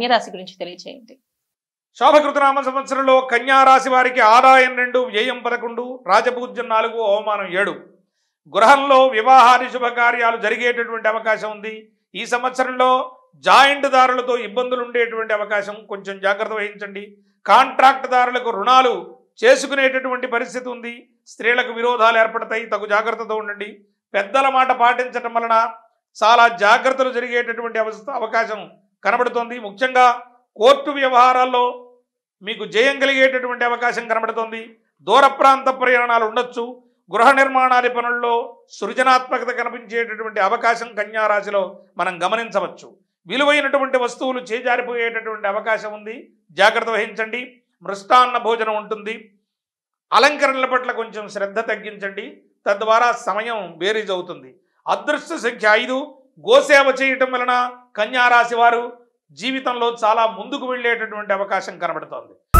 కన్యరాశి గురించి తెలియజేయండి శోభకృతనామ సంవత్సరంలో కన్యా రాశి వారికి ఆదాయం రెండు వ్యయం పదకొండు రాజపూజ్యం నాలుగు అవమానం ఏడు గృహంలో వివాహాది శుభకార్యాలు జరిగేటటువంటి అవకాశం ఉంది ఈ సంవత్సరంలో జాయింట్ దారులతో ఇబ్బందులు ఉండేటువంటి అవకాశం కొంచెం జాగ్రత్త వహించండి కాంట్రాక్ట్ దారులకు రుణాలు చేసుకునేటటువంటి పరిస్థితి ఉంది స్త్రీలకు విరోధాలు ఏర్పడతాయి తగు జాగ్రత్తతో ఉండండి పెద్దల మాట పాటించడం వలన చాలా జాగ్రత్తలు జరిగేటటువంటి అవస్థ అవకాశం కనబడుతోంది ముఖ్యంగా కోర్టు వ్యవహారాల్లో మీకు జయం కలిగేటటువంటి అవకాశం కనబడుతోంది దూర ప్రాంత ప్రయాణాలు ఉండొచ్చు గృహ నిర్మాణాది పనుల్లో సృజనాత్మకత కనిపించేటటువంటి అవకాశం కన్యా రాశిలో మనం గమనించవచ్చు విలువైనటువంటి వస్తువులు చేజారిపోయేటటువంటి అవకాశం ఉంది జాగ్రత్త వహించండి మృష్టాన్న భోజనం ఉంటుంది అలంకరణల పట్ల కొంచెం శ్రద్ధ తగ్గించండి తద్వారా సమయం బేరీజ్ అవుతుంది అదృష్ట సంఖ్య ఐదు గోసేవ చేయటం వలన కన్యా రాశి వారు జీవితంలో చాలా ముందుకు వెళ్ళేటటువంటి అవకాశం కనబడుతోంది